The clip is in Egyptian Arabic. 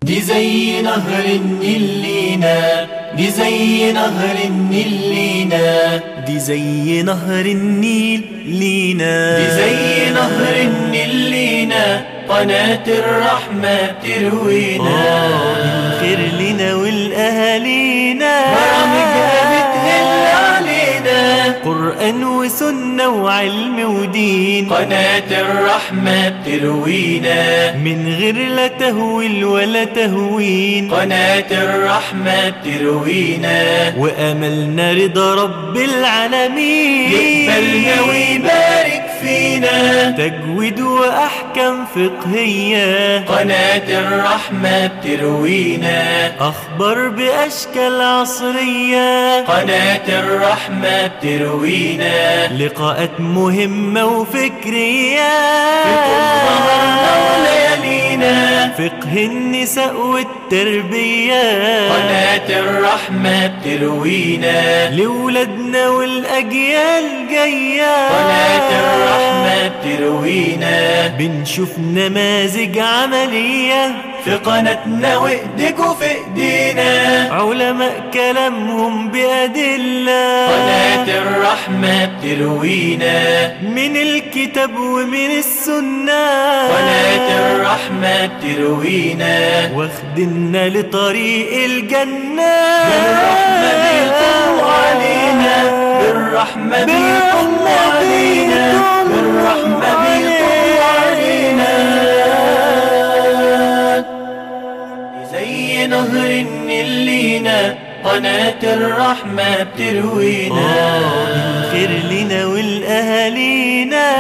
دي زي نهر النيل لينا دي زي نهر النيل لينا دي زي نهر النيل لينا دي زي نهر النيل لينا قناة الرحمة بتروينا الخير لنا والأهالينا برامجها بتهل علينا قرآن وسنة وعلم ودين قناة الرحمة بتروينا من غير لا تهويل ولا تهوين قناة الرحمة بتروينا وأملنا رضا رب العالمين يقبلنا ويبارك فينا تجويد وأحكام فقهية قناة الرحمة بتروينا أخبار بأشكال عصرية قناة الرحمة بتروينا لقاءات مهمة وفكرية نهارنا وليالينا فقه النساء والتربية قناة الرحمة بتروينا لولادنا والأجيال جاية قناة الرحمة بتروينا بنشوف نماذج عملية في قناتنا وايديك وفي ايدينا علماء كلامهم بأدلة قناة الرحمة بتروينا من الكتاب ومن السنة قناة الرحمة بتروينا واخدنا لطريق الجنة بالرحمة بيطلوا علينا بالرحمة بيطلوا علينا بالرحمة بيطلوا علينا زي نهر النيل لينا قناة الرحمة بتروينا الخير لنا والأهالينا